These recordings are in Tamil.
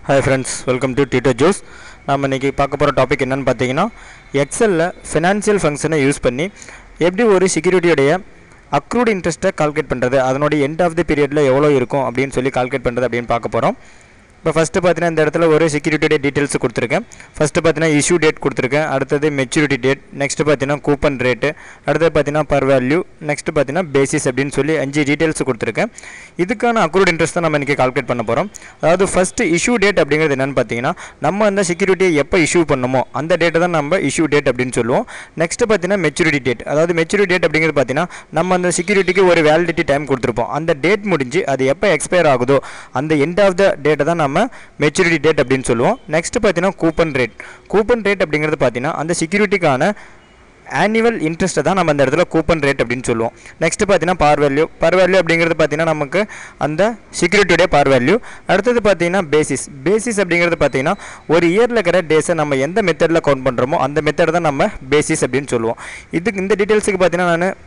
hi friends welcome to tutor Joes நம்ம இன்றைக்கி பார்க்க போகிற டாபிக் என்னென்னு பார்த்தீங்கன்னா எக்ஸலில் ஃபினான்ஷியல் ஃபங்க்ஷனை யூஸ் பண்ணி எப்படி ஒரு செக்யூரிட்டியுடைய அக்ரூட் இன்ட்ரெஸ்ட்டை கால்குலேட் பண்ணுறது அதனுடைய எண்ட் ஆஃப் தி பீரியடில் எவ்வளோ இருக்கும் அப்படின்னு சொல்லி கால்குலேட் பண்ணுறது அப்படின்னு பார்க்க போகிறோம் இப்போ ஃபஸ்ட்டு பார்த்தீங்கன்னா இந்த இடத்துல ஒரு செக்யூரிட்டியுடைய டீட்டெயில்ஸ் கொடுத்துருக்கேன் ஃபஸ்ட்டு பார்த்தீங்கன்னா இஷ்யூ டேட் கொடுத்துருக்கேன் அடுத்தது மெச்சூரிட்டி டேட் நெக்ஸ்ட் பார்த்தீங்கன்னா கூப்பன் ரேட்டு அடுத்தது பார்த்தீங்கன்னா பர் வேல்யூ நெக்ஸ்ட் பார்த்தீங்கன்னா பேசிஸ் அப்படின்னு சொல்லி அஞ்சு டீட்டெயில்ஸ் கொடுத்துருக்கேன் இதுக்கான அக்ரூட் இன்ட்ரெஸ்ட் தான் நம்ம இன்றைக்கி கால்குலேட் பண்ண போகிறோம் அதாவது ஃபஸ்ட்டு இஷ்யூ டேட் அப்படிங்கிறது என்னென்னு பார்த்தீங்கன்னா நம்ம அந்த செக்யூரிட்டியை எப்போ இஷ்யூ பண்ணமோ அந்த டேட்டை தான் நம்ம இஷ்யூ டேட் அப்படின்னு சொல்லுவோம் நெக்ஸ்ட் பார்த்தீங்கன்னா மெச்சூரிட்டி டேட் அதாவது மெச்சூரிட்டி டேட் அப்படிங்கிறது பார்த்தீங்கன்னா நம்ம அந்த செக்யூரிட்டிக்கு ஒரு வேலிடிட்டி டைம் கொடுத்துருப்போம் அந்த டேட் முடிஞ்சு அது எப்போ எக்ஸ்பயர் ஆகுதோ அந்த எண்ட் ஆஃப் த டேட்டை தான் நம்ம மெச்சூரிட்டி டேட் அப்படின்னு சொல்லுவோம் நெக்ஸ்ட் பார்த்தீங்கன்னா கூப்பன் ரேட் கூப்பன் ரேட் அப்படிங்கிறது பார்த்தீங்கன்னா அந்த செக்யூரிட்டிக்கான ஆனுவல் இன்ட்ரெஸ்ட்டை தான் நம்ம அந்த இடத்துல கூப்பன் ரேட் அப்படின்னு சொல்லுவோம் நெக்ஸ்ட் பார்த்தீங்கன்னா பார் வேல்யூ பார் வேல்யூ அப்படிங்கிறது பார்த்தீங்கன்னா நமக்கு அந்த செக்யூரிட்டியுடைய பார் வேல்யூ அடுத்தது பார்த்தீங்கன்னா பேசிஸ் பேசிஸ் அப்படிங்கிறது பார்த்தீங்கன்னா ஒரு இயரில் இருக்கிற டேஸை நம்ம எந்த மெத்தடில் கவுண்ட் பண்ணுறோமோ அந்த மெத்தட் தான் நம்ம பேசிஸ் அப்படின்னு சொல்லுவோம் இதுக்கு இந்த டீட்டெயில்ஸுக்கு பார்த்தீங்கன்னா நான்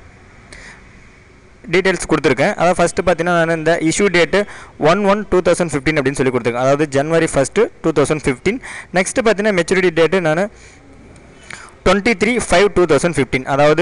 டீட்டெயில்ஸ் கொடுத்துருக்கேன் அதாவது ஃபஸ்ட்டு பார்த்தீங்கன்னா நான் இந்த issue date one one two thousand fifteen அப்படின்னு சொல்லி கொடுத்துருக்கேன் அதாவது January first two thousand fifteen next பார்த்தீங்கன்னா மெச்சூரிட்டி டேட்டு நான் twenty three five two thousand fifteen அதாவது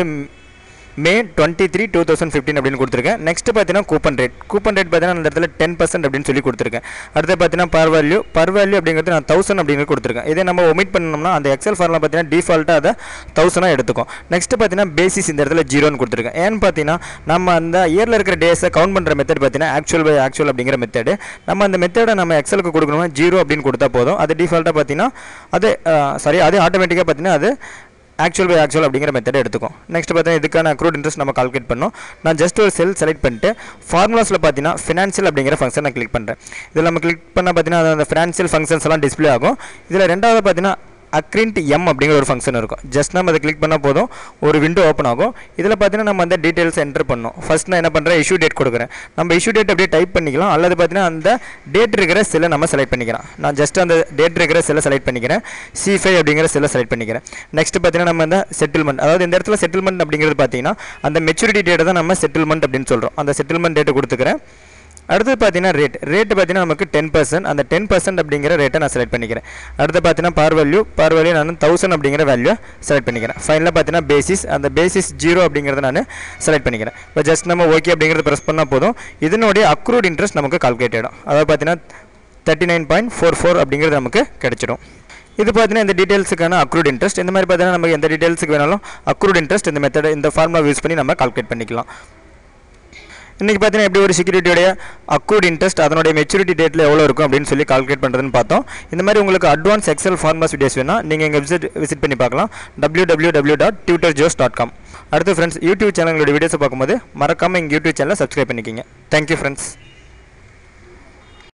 May twenty three two thousand fifteen அப்படின்னு கொடுத்துருக்கேன் நெக்ஸ்ட் பார்த்தீங்கன்னா கூப்பன் ரேட் கூப்பன் ரேட் பார்த்தீங்கன்னா அந்த இடத்துல டென் பர்சன்ட் அப்படின்னு சொல்லி கொடுத்துருக்கேன் அடுத்து பார்த்தீங்கன்னா பர் வேல்யூ பர் வேல்யூ அப்படிங்கிறது நான் தௌசண்ட் அப்படிங்கிறது கொடுத்துருக்கேன் இதே நம்ம ஒமிட் பண்ணோம்னா அந்த எக்ஸல் ஃபார்மில் பார்த்தீங்கன்னா டிஃபால்ட்டாக அதை தௌசண்டாக எடுத்துக்கும் நெக்ஸ்ட் பார்த்தீங்கன்னா பேசிஸ் இந்த இடத்துல ஜீரோன்னு கொடுத்துருக்கேன் ஏன்னு பார்த்தீங்கன்னா நம்ம அந்த இயரில் இருக்கிற டேஸை கவுண்ட் பண்ணுற மெத்தட் பார்த்தீங்கன்னா ஆக்சுவல் பை ஆக்சுவல் அப்படிங்கிற மெத்தடு நம்ம அந்த மெத்தடை நம்ம எக்ஸலுக்கு கொடுக்கணும்னா ஜீரோ அப்படின்னு கொடுத்தா போதும் அது டிஃபால்ட்டாக பார்த்தீங்கன்னா அது சாரி அது ஆட்டோமேட்டிக்காக பார்த்தீங்கன்னா அது ஆக்சுவல் பை ஆக்சுவல் அப்படிங்கிற மெத்தட் எடுத்துக்கும் நெக்ஸ்ட் பார்த்தீங்கன்னா இதுக்கான அக்ரூட் இன்ட்ரெஸ்ட் நம்ம கால்குலேட் பண்ணோம் நான் ஜஸ்ட் ஒரு செல் செலக்ட் பண்ணிட்டு ஃபார்முலாஸில் பார்த்தீங்கன்னா ஃபினான்ஷியல் அப்படிங்கிற ஃபங்க்ஷன் நான் கிளிக் பண்ணுறேன் இதில் நம்ம கிளிக் பண்ணால் பார்த்தீங்கன்னா அந்த ஃபினான்ஷியல் ஃபங்க்ஷன்ஸ் எல்லாம் டிஸ்பிளே ஆகும் இதில் ரெண்டாவது பார்த்தீங்கன்னா அக்ரிண்ட் எம் அப்படிங்கிற ஒரு ஃபங்க்ஷன் இருக்கும் ஜஸ்ட் நம்ம அதை கிளிக் பண்ணால் போதும் ஒரு விண்டோ ஓப்பன் ஆகும் இதில் பார்த்தீங்கன்னா நம்ம அந்த டீட்டெயில்ஸ் என்டர் பண்ணணும் ஃபஸ்ட் நான் என்ன பண்ணுறேன் இஷ்யூ டேட் கொடுக்குறேன் நம்ம இஷ்யூ டேட் அப்படியே டைப் பண்ணிக்கலாம் அல்லது பார்த்தீங்கன்னா அந்த டேட் இருக்கிற செல்லை நம்ம செலக்ட் பண்ணிக்கலாம் நான் ஜஸ்ட் அந்த டேட் இருக்கிற செல்லை செலக்ட் பண்ணிக்கிறேன் சி ஃபைவ் அப்படிங்கிற செல்லை செலக்ட் பண்ணிக்கிறேன் நெக்ஸ்ட் பார்த்தீங்கன்னா நம்ம இந்த செட்டில்மெண்ட் அதாவது இந்த இடத்துல செட்டில்மெண்ட் அப்படிங்கிறது பார்த்தீங்கன்னா அந்த மெச்சூரிட்டி டேட்டை தான் நம்ம செட்டில்மெண்ட் அப்படின்னு சொல்கிறோம் அந்த செட்டில்மெண்ட் டேட்டை கொடுத்துக்கிறேன் அடுத்து பார்த்தீங்கன்னா ரேட் ரேட் பார்த்தீங்கன்னா நமக்கு டென் பர்சன்ட் அந்த டென் பர்சன்ட் அப்படிங்கிற ரேட்டை நான் செலக்ட் பண்ணிக்கிறேன் அடுத்து பார்த்தீங்கன்னா பார் வேல்யூ பார் வேல்யூ நான் தௌசண்ட் அப்படிங்கிற வேல்யூ செலக்ட் பண்ணிக்கிறேன் ஃபைனலாக பார்த்தீங்கன்னா பேசிஸ் அந்த பேசிஸ் ஜீரோ அப்படிங்கிறத நான் செலக்ட் பண்ணிக்கிறேன் இப்போ ஜஸ்ட் நம்ம ஓகே அப்படிங்கிறத ப்ரெஸ் பண்ணால் போதும் இதனுடைய அக்ரூட் இன்ட்ரெஸ்ட் நமக்கு கால்குலேட் ஆகிடும் அதாவது பார்த்தீங்கன்னா thirty nine point four four அப்படிங்கிறது நமக்கு கிடைச்சிடும் இது பார்த்தீங்கன்னா இந்த டீட்டெயில்ஸுக்கான அக்ரூட் இன்ட்ரெஸ்ட் இந்த மாதிரி பார்த்தீங்கன்னா நமக்கு எந்த டீட்டெயில்ஸுக்கு வேணாலும் அக்ரூட் இன்ட்ரெஸ்ட் இந்த மெத்தட் இந்த ஃபார்முலா யூஸ் பண்ணி நம்ம கால்குலேட் பண்ணிக்கலாம் இன்றைக்கி பார்த்தீங்கன்னா எப்படி ஒரு செக்யூரிட்டியோடைய அக்ரூட் இன்ட்ரெஸ்ட் அதனுடைய மெச்சூரிட்டி டேட்டில் எவ்வளோ இருக்கும் அப்படின்னு சொல்லி கால்குலேட் பண்ணுறதுன்னு பார்த்தோம் இந்த மாதிரி உங்களுக்கு அட்வான்ஸ் எக்ஸல் ஃபார்முலாஸ் வீடியோஸ் வேணால் நீங்கள் எங்கள் விசிட் விசிட் பண்ணி பார்க்கலாம் W W W dot tutor Joes dot com அடுத்து ஃப்ரெண்ட்ஸ் யூடியூப் சேனலோட வீடியோஸை பார்க்கும்போது மறக்காமல் எங்கள் யூடியூப் சேனலை சப்ஸ்கிரைப் பண்ணிக்கிங்க தேங்க்யூ ஃப்ரெண்ட்ஸ்